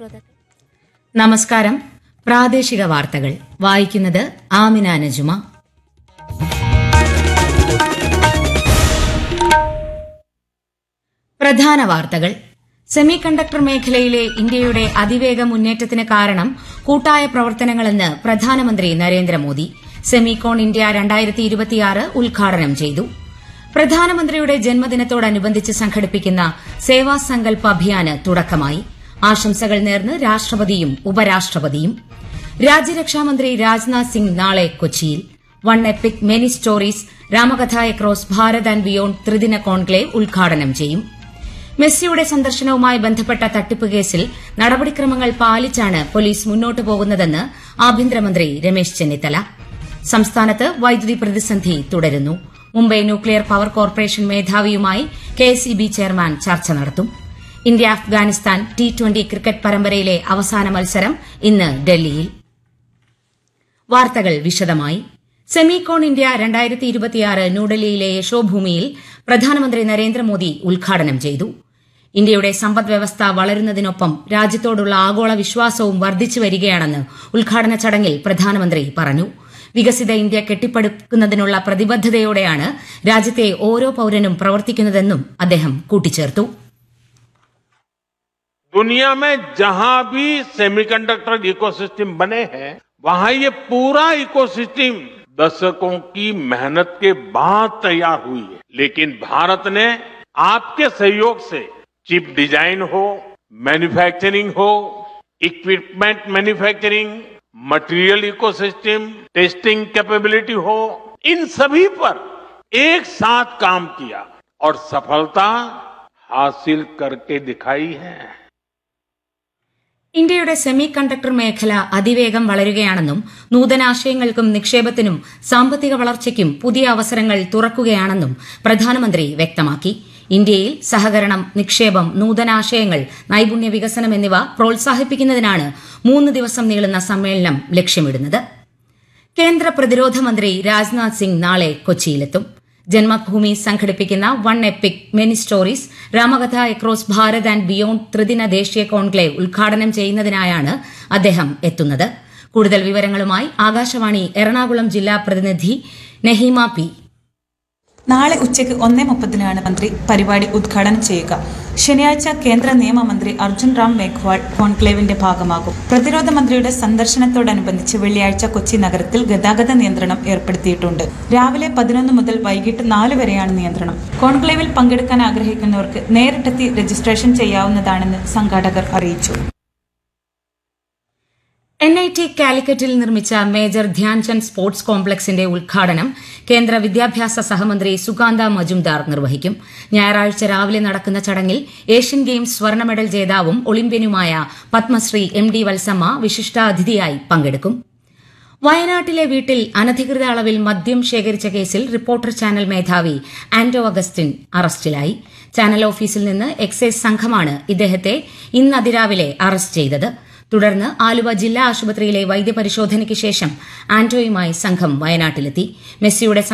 ശ്രോതാക്കൾ നമസ്കാരം പ്രാദേശിക വാർത്തകൾ വായിക്കുന്നത് ആമിന നജുമ പ്രധാന വാർത്തകൾ സെമി കണ്ടക്ടർ മേഖലയിലെ ഇന്ത്യയുടെ അതിവേഗ മുന്നേറ്റത്തിന് കാരണം കൂട്ടായ പ്രവർത്തനങ്ങളെന്ന് പ്രധാനമന്ത്രി നരേന്ദ്രമോദി സെമികോൺ ഇന്ത്യ രണ്ടായിരത്തി ഇരുപത്തിയാറ് ഉദ്ഘാടനം ചെയ്തു പ്രധാനമന്ത്രിയുടെ ജന്മദിനത്തോടനുബന്ധിച്ച് സംഘടിപ്പിക്കുന്ന സേവാ സങ്കൽപ് അഭിയാന് തുടക്കമായി ആശംസകൾ നേർന്ന് രാഷ്ട്രപതിയും ഉപരാഷ്ട്രപതിയും രാജ്യരക്ഷാമന്ത്രി രാജ്നാഥ് സിംഗ് നാളെ കൊച്ചിയിൽ one epic many stories Ramakatha across Bharat and beyond ത്രിദിന കോൺക്ലേവ് ഉദ്ഘാടനം ചെയ്യും മെസ്സിയുടെ സന്ദർശനവുമായി ബന്ധപ്പെട്ട തട്ടിപ്പ് കേസിൽ നടപടിക്രമങ്ങൾ പാലിച്ചാണ് പോലീസ് മുന്നോട്ടു പോകുന്നതെന്ന് ആഭ്യന്തരമന്ത്രി രമേശ് ചെന്നിത്തല സംസ്ഥാനത്ത് വൈദ്യുതി പ്രതിസന്ധി തുടരുന്നു മുംബൈ ന്യൂക്ലിയർ പവർ കോർപ്പറേഷൻ മേധാവിയുമായി കെഎസ്ഇബി ചെയർമാൻ ചർച്ച നടത്തും India Afghanistan T twenty cricket പരമ്പരയിലെ അവസാന മത്സരം ഇന്ന് ഡൽഹിയിൽ വാർത്തകൾ വിശദമായി സെമികോൺ ഇന്ത്യ രണ്ടായിരത്തി ഇരുപത്തിയാറ് ന്യൂഡൽഹിയിലെ യശോഭൂമിയിൽ പ്രധാനമന്ത്രി നരേന്ദ്രമോദി ഉദ്ഘാടനം ചെയ്തു ഇന്ത്യയുടെ സമ്പദ് വ്യവസ്ഥ വളരുന്നതിനൊപ്പം രാജ്യത്തോടുള്ള ആഗോള വിശ്വാസവും വർദ്ധിച്ചു വരികയാണെന്ന് ഉദ്ഘാടന ചടങ്ങിൽ പ്രധാനമന്ത്രി പറഞ്ഞു വികസിത ഇന്ത്യ കെട്ടിപ്പടുക്കുന്നതിനുള്ള പ്രതിബദ്ധതയോടെയാണ് രാജ്യത്തെ ഓരോ പൌരനും പ്രവർത്തിക്കുന്നതെന്നും അദ്ദേഹം കൂട്ടിച്ചേർത്തു दुनिया में जहां भी सेमीकंडक्टर इकोसिस्टम बने हैं वहां ये पूरा इकोसिस्टम दशकों की मेहनत के बाद तैयार हुई है लेकिन भारत ने आपके सहयोग से चिप डिजाइन हो मैन्युफैक्चरिंग हो equipment manufacturing material ecosystem testing capability हो इन सभी पर एक साथ काम किया और सफलता हासिल करके दिखाई है ഇന്ത്യയുടെ സെമി കണ്ടക്ടർ മേഖല അതിവേഗം വളരുകയാണെന്നും നൂതനാശയങ്ങൾക്കും നിക്ഷേപത്തിനും സാമ്പത്തിക വളർച്ചയ്ക്കും പുതിയ അവസരങ്ങൾ തുറക്കുകയാണെന്നും പ്രധാനമന്ത്രി വ്യക്തമാക്കി ഇന്ത്യയിൽ സഹകരണം നിക്ഷേപം നൂതനാശയങ്ങൾ നൈപുണ്യ വികസനം എന്നിവ പ്രോത്സാഹിപ്പിക്കുന്നതിനാണ് മൂന്ന് ദിവസം നീളുന്ന സമ്മേളനം ലക്ഷ്യമിടുന്നത് കേന്ദ്ര പ്രതിരോധ മന്ത്രി രാജ്നാഥ് സിംഗ് നാളെ കൊച്ചിയിലെത്തും ജന്മഭൂമി സംഘടിപ്പിക്കുന്ന one epic many stories Ramakatha across Bharat and beyond ത്രിദിന ദേശീയ കോൺക്ലേവ് ഉദ്ഘാടനം ചെയ്യുന്നതിനായാണ് അദ്ദേഹം എത്തുന്നത് കൂടുതൽ വിവരങ്ങളുമായി ആകാശവാണി എറണാകുളം ജില്ലാ പ്രതിനിധി നെഹീമ പി നാളെ ഉച്ചയ്ക്ക് ഒന്നേ മുപ്പതിനാണ് മന്ത്രി പരിപാടി ഉദ്ഘാടനം ചെയ്യുക ശനിയാഴ്ച കേന്ദ്ര നിയമമന്ത്രി അർജുൻ റാം മേഘ്വാൾ കോൺക്ലേവിന്റെ ഭാഗമാകും പ്രതിരോധ മന്ത്രിയുടെ സന്ദർശനത്തോടനുബന്ധിച്ച് വെള്ളിയാഴ്ച കൊച്ചി നഗരത്തിൽ ഗതാഗത നിയന്ത്രണം ഏർപ്പെടുത്തിയിട്ടുണ്ട് രാവിലെ പതിനൊന്ന് മുതൽ വൈകിട്ട് നാല് വരെയാണ് നിയന്ത്രണം കോൺക്ലേവിൽ പങ്കെടുക്കാൻ ആഗ്രഹിക്കുന്നവർക്ക് നേരിട്ടെത്തി രജിസ്ട്രേഷൻ ചെയ്യാവുന്നതാണെന്ന് സംഘാടകർ അറിയിച്ചു എൻ ഐ ടി കാലിക്കറ്റിൽ നിർമ്മിച്ച മേജർ ധ്യാൻചന്ദ് സ്പോർട്സ് കോംപ്ലക്സിന്റെ ഉദ്ഘാടനം കേന്ദ്ര വിദ്യാഭ്യാസ സഹമന്ത്രി സുകാന്ത മജുംദാർ നിർവഹിക്കും ഞായറാഴ്ച രാവിലെ നടക്കുന്ന ചടങ്ങിൽ ഏഷ്യൻ ഗെയിംസ് സ്വർണ്ണ മെഡൽ ജേതാവും ഒളിമ്പ്യനുമായ പത്മശ്രീ എം ഡി വത്സമ്മ വിശിഷ്ടാതിഥിയായി പങ്കെടുക്കും വയനാട്ടിലെ വീട്ടിൽ അനധികൃത അളവിൽ മദ്യം ശേഖരിച്ച കേസിൽ റിപ്പോർട്ടർ ചാനൽ മേധാവി ആന്റോ അഗസ്റ്റിൻ അറസ്റ്റിലായി ചാനൽ ഓഫീസിൽ നിന്ന് എക്സൈസ് സംഘമാണ് ഇദ്ദേഹത്തെ ഇന്ന് അതിരാവിലെ അറസ്റ്റ് ചെയ്തത് തുടർന്ന് ആലുവ ജില്ലാ ആശുപത്രിയിലെ വൈദ്യപരിശോധനയ്ക്ക് ശേഷം ആന്റോയുമായി സംഘം വയനാട്ടിലെത്തി മെസ്സിയുടെ